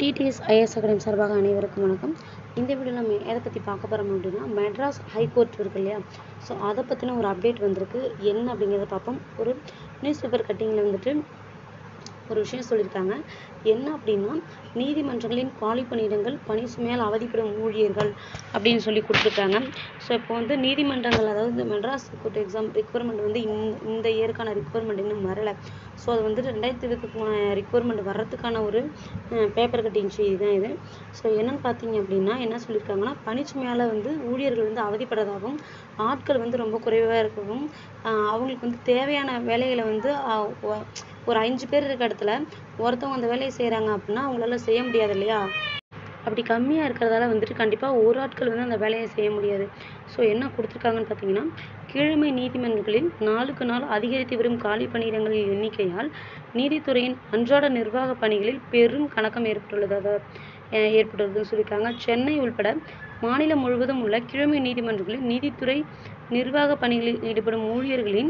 TDS IAS academy சார்பாக அனைவருக்கும் வணக்கம் இந்த வீடியோவில் நம்ம எதை பற்றி பார்க்க போகிறோம் அப்படின்னா மெட்ராஸ் ஹைகோர்ட் இருக்கு இல்லையா ஸோ அதை பற்றின ஒரு அப்டேட் வந்திருக்கு என்ன அப்படிங்கிறத பார்ப்போம் ஒரு நியூஸ் பேப்பர் கட்டிங்கில் வந்துட்டு ஒரு விஷயம் சொல்லியிருக்காங்க என்ன அப்படின்னா நீதிமன்றங்களின் காலி பணியிடங்கள் பணி சுமையால் அவதிப்படும் ஊழியர்கள் அப்படின்னு சொல்லி கொடுத்துருக்காங்க ஸோ இப்போ வந்து நீதிமன்றங்கள் அதாவது இந்த மெட்ராஸ் கோர்ட் எக்ஸாம் ரிக்குவயர்மெண்ட் வந்து இந்த இந்த இயருக்கான ரிக்குவயர்மெண்ட் இன்னும் வரலை ஸோ அது வந்து ரெண்டாயிரத்தி இருபத்துக்கான ரிக்குவயர்மெண்ட் வர்றதுக்கான ஒரு பேப்பர் கட்டிங் செய்தி தான் இது ஸோ என்னன்னு பார்த்தீங்க அப்படின்னா என்ன சொல்லியிருக்காங்கன்னா பணிச்சுமையால் வந்து ஊழியர்கள் வந்து அவதிப்படுறதாகவும் ஆட்கள் வந்து ரொம்ப குறைவாக இருக்கவும் ஆஹ் அவங்களுக்கு வந்து தேவையான வேலைகளை வந்து ஆஹ் ஒ- ஒரு அஞ்சு பேர் இருக்க இடத்துல ஒருத்தவங்க அந்த வேலையை செய்கிறாங்க அப்படின்னா அவங்களால செய்ய முடியாது இல்லையா அப்படி கம்மியாக இருக்கிறதால வந்துட்டு கண்டிப்பாக ஒரு ஆட்கள் வந்து அந்த வேலையை செய்ய முடியாது ஸோ என்ன கொடுத்துருக்காங்கன்னு பார்த்தீங்கன்னா கீழமை நீதிமன்றங்களில் நாளுக்கு நாள் அதிகரித்து வரும் காலி பணியிடங்களின் எண்ணிக்கையால் நீதித்துறையின் அன்றாட நிர்வாக பணிகளில் பெரும் கணக்கம் ஏற்பட்டுள்ளது அதாவது அஹ் ஏற்பட்டுள்ளதுன்னு சொல்லியிருக்காங்க சென்னை உள்பட மாநிலம் முழுவதும் உள்ள கீழமை நீதிமன்றங்களில் நீதித்துறை நிர்வாக பணிகளில் ஈடுபடும் ஊழியர்களின்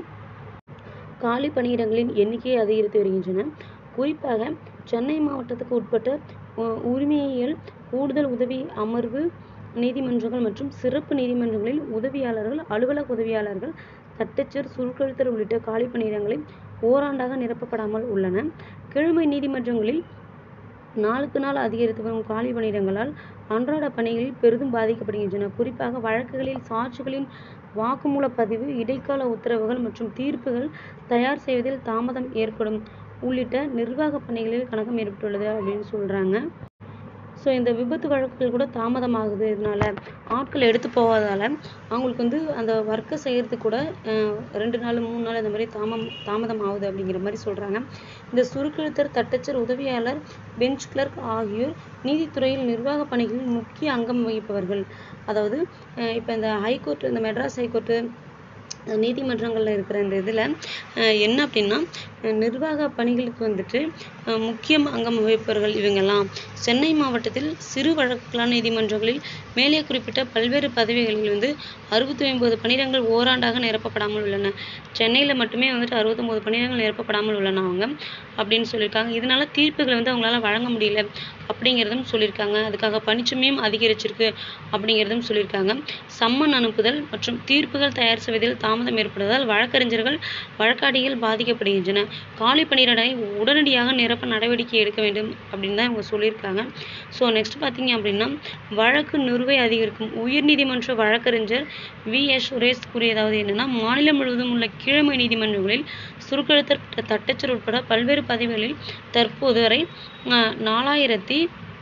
காலி பணியிடங்களின் எண்ணிக்கை அதிகரித்து வருகின்றன குறிப்பாக சென்னை மாவட்டத்துக்கு உட்பட்ட உ- உரிமையியல் கூடுதல் உதவி அமர்வு நீதிமன்றங்கள் மற்றும் சிறப்பு நீதிமன்றங்களில் உதவியாளர்கள் அலுவலக உதவியாளர்கள் தட்டச்சர் சுருக்கெழுத்தர் உள்ளிட்ட காலி பணியிடங்களை ஓராண்டாக நிரப்பப்படாமல் உள்ளன கீழ்மை நீதிமன்றங்களில் நாளுக்கு நாள் அதிகரித்து வரும் காலி பணியிடங்களால் அன்றாட பணிகளில் பெரிதும் பாதிக்கப்படுகின்றன குறிப்பாக வழக்குகளில் சாட்சிகளின் வாக்குமூல பதிவு இடைக்கால உத்தரவுகள் மற்றும் தீர்ப்புகள் தயார் செய்வதில் தாமதம் ஏற்படும் உள்ளிட்ட நிர்வாக பணிகளில் கணக்கம் ஏற்பட்டுள்ளது அப்படின்னு சொல்றாங்க ஸோ இந்த விபத்து வழக்குகள் கூட தாமதமாகுது இதனால ஆட்கள் எடுத்து போகாதால அவங்களுக்கு வந்து அந்த ஒர்க்கை செய்யறதுக்கு கூட அஹ், ரெண்டு நாள் மூணு நாள் இந்த மாதிரி தாமம் தாமதம் ஆகுது அப்படிங்கிற மாதிரி சொல்றாங்க இந்த சுருக்கெழுத்தர் தட்டச்சர் உதவியாளர் பெஞ்ச் கிளர்க் ஆகியோர் நீதித்துறையில் நிர்வாக பணிகளில் முக்கிய அங்கம் வகிப்பவர்கள் அதாவது அஹ், இப்போ இந்த ஹைகோர்ட் இந்த மெட்ராஸ் ஹைகோர்ட்டு நீதிமன்றங்கள்ல இருக்கிற இந்த இதுல அஹ் என்ன அப்படின்னா அஹ் நிர்வாக பணிகளுக்கு வந்துட்டு அஹ் முக்கிய அங்கம் வகிப்பவர்கள் இவங்கெல்லாம் சென்னை மாவட்டத்தில் சிறு வழக்குகளான நீதிமன்றங்களில் மேலே குறிப்பிட்ட பல்வேறு பதவிகளில் வந்து அறுபத்தி ஒன்பது பணியிடங்கள் ஓராண்டாக நிரப்பப்படாமல் உள்ளன சென்னையில மட்டுமே வந்துட்டு அறுபத்தொன்பது பணியிடங்கள் நிரப்பப்படாமல் உள்ளன அவங்க அப்படின்னு சொல்லியிருக்காங்க இதனால தீர்ப்புகளை வந்து அவங்களால வழங்க முடியல அப்படிங்கிறதும் சொல்லியிருக்காங்க அதுக்காக பணிச்சுமையும் அதிகரிச்சிருக்கு அப்படிங்கிறதும் சொல்லியிருக்காங்க சம்மன் அனுப்புதல் மற்றும் தீர்ப்புகள் தயார் செய்வதில் தாமதம் ஏற்படுவதால் வழக்கறிஞர்கள் வழக்காடிகள் பாதிக்கப்படுகின்றன காலி பணியிடங்களை உடனடியாக நிரப்ப நடவடிக்கை எடுக்க வேண்டும் அப்படின்னு தான் இவங்க சொல்லியிருக்காங்க ஸோ நெக்ஸ்ட் பார்த்தீங்க அப்படின்னா வழக்கு நிறுவை அதிகரிக்கும் உயர்நீதிமன்ற வழக்கறிஞர் வி எஸ் சுரேஷ் கூறியதாவது என்னன்னா மாநிலம் முழுவதும் உள்ள கீழமை நீதிமன்றங்களில் சுருக்கெழுத்தர் தட்டச்சர் உட்பட பல்வேறு பதவிகளில் தற்போது வரை ஆஹ், நாலாயிரத்தி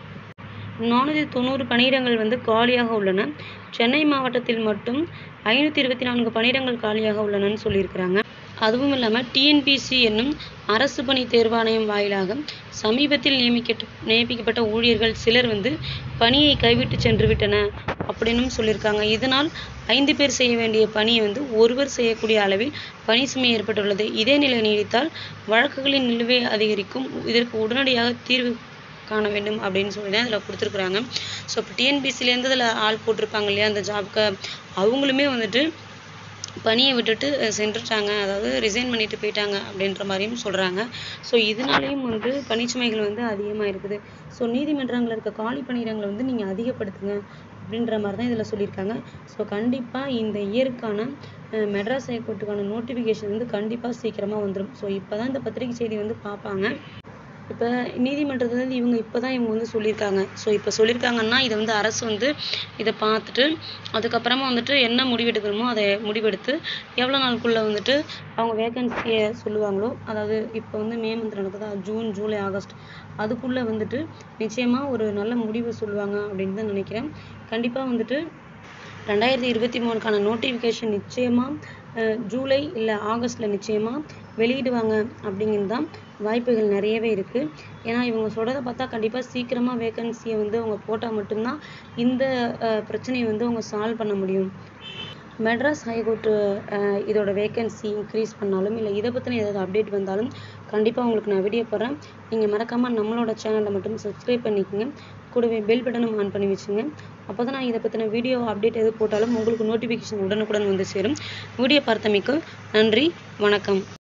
நானூற்றி தொண்ணூறு பணியிடங்கள் வந்து காலியாக உள்ளன சென்னை மாவட்டத்தில் மட்டும் ஐநூற்றி இருபத்தி நான்கு பணியிடங்கள் காலியாக உள்ளனன்னு சொல்லியிருக்கிறாங்க அதுவும் இல்லாமல் டிஎன்பிசி என்னும் அரசு பணி தேர்வாணையம் வாயிலாக சமீபத்தில் நியமிக்க நியமிக்கப்பட்ட ஊழியர்கள் சிலர் வந்து பணியை கைவிட்டு சென்று விட்டன அப்படின்னும் சொல்லியிருக்காங்க இதனால் ஐந்து பேர் செய்ய வேண்டிய பணியை வந்து ஒருவர் செய்யக்கூடிய அளவில் பணி சுமை ஏற்பட்டுள்ளது இதே நிலை நீடித்தால் வழக்குகளின் நிலுவை அதிகரிக்கும் இதற்கு உடனடியாக தீர்வு காண வேண்டும் அப்படின்னு சொல்லி தான் இதில் கொடுத்துருக்குறாங்க ஸோ இப்போ டிஎன்பிசிலேருந்து இதில் ஆள் போட்டிருப்பாங்க இல்லையா அந்த ஜாப்க்கு அவங்களுமே வந்துட்டு பணியை விட்டுட்டு அஹ், சென்றுட்டாங்க அதாவது ரிசைன் பண்ணிட்டு போயிட்டாங்க அப்படின்ற மாதிரியும் சொல்கிறாங்க ஸோ இதனாலேயும் வந்து பணிச்சுமைகள் வந்து அதிகமாக இருக்குது ஸோ நீதிமன்றங்களில் இருக்க காலி பணியிடங்களை வந்து நீங்கள் அதிகப்படுத்துங்க அப்படின்ற மாதிரி தான் இதில் சொல்லியிருக்காங்க ஸோ கண்டிப்பாக இந்த இயருக்கான அஹ், மெட்ராஸ் ஹைகோர்ட்டுக்கான நோட்டிஃபிகேஷன் வந்து கண்டிப்பாக சீக்கிரமாக வந்துடும் ஸோ இப்போ தான் இந்த பத்திரிகை செய்தி வந்து பார்ப்பாங்க இப்போ நீதிமன்றத்துலேருந்து இவங்க இப்போ தான் இவங்க வந்து சொல்லியிருக்காங்க ஸோ இப்போ சொல்லியிருக்காங்கன்னா இதை வந்து அரசு வந்து இதை பார்த்துட்டு அதுக்கப்புறமா வந்துட்டு என்ன முடிவெடுக்கணுமோ அதை முடிவெடுத்து எவ்வளோ நாளுக்குள்ளே வந்துட்டு அவங்க வேகன்சியை சொல்லுவாங்களோ அதாவது இப்போ வந்து மே மந்த் நடக்குதா ஜூன் ஜூலை ஆகஸ்ட் அதுக்குள்ளே வந்துட்டு நிச்சயமாக ஒரு நல்ல முடிவு சொல்லுவாங்க அப்படின்னு தான் நினைக்கிறேன் கண்டிப்பாக வந்துட்டு ரெண்டாயிரத்தி இருபத்தி மூணுக்கான நோட்டிஃபிகேஷன் நிச்சயமாக ஜூலை இல்லை ஆகஸ்ட்ல நிச்சயமாக வெளியிடுவாங்க அப்படிங்கிறது தான் வாய்ப்புகள் நிறையவே இருக்குது ஏன்னா இவங்க சொல்கிறத பார்த்தா கண்டிப்பாக சீக்கிரமாக வேகன்சியை வந்து அவங்க போட்டால் மட்டும்தான் இந்த அஹ், பிரச்சனையை வந்து அவங்க சால்வ் பண்ண முடியும் மெட்ராஸ் ஹைகோர்ட்டு இதோட வேகன்சி இன்க்ரீஸ் பண்ணாலும் இல்லை இதை பற்றின ஏதாவது அப்டேட் வந்தாலும் கண்டிப்பாக உங்களுக்கு நான் வீடியோ போடுறேன் நீங்கள் மறக்காமல் நம்மளோட சேனலை மட்டும் சப்ஸ்கிரைப் பண்ணிக்கோங்க கூடவே பெல் பட்டனும் ஆன் பண்ணி வச்சுங்க அப்போ தான் நான் இதை பற்றின வீடியோ அப்டேட் எது போட்டாலும் உங்களுக்கு நோட்டிஃபிகேஷன் உடனுக்குடன் வந்து சேரும் வீடியோ பார்த்தமைக்கு நன்றி வணக்கம்